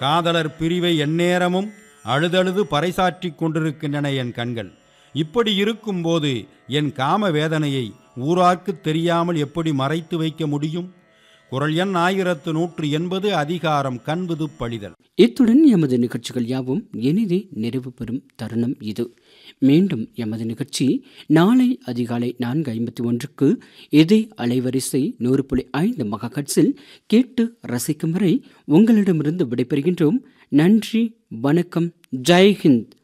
காதலர் பிரிவை எந்நேரமும் அழுதழுது பறைசாற்றிக் கொண்டிருக்கின்றன என் கண்கள் இப்படி இருக்கும்போது என் காம வேதனையை ஊரார்க்குத் தெரியாமல் எப்படி மறைத்து வைக்க முடியும் குரல் எண் ஆயிரத்து நூற்று எண்பது அதிகாரம் கண்புது பழிதல் இத்துடன் எமது நிகழ்ச்சிகள் யாவும் இனிதே நிறைவு பெறும் தருணம் இது மீண்டும் எமது நிகழ்ச்சி நாளை அதிகாலை நான்கு ஐம்பத்தி ஒன்றுக்கு இதே அலைவரிசை நூறு புள்ளி ஐந்து மகக்கட்ஸில் கேட்டு ரசிக்கும் வரை உங்களிடமிருந்து விடைபெறுகின்றோம் நன்றி வணக்கம் ஜெய்ஹிந்த்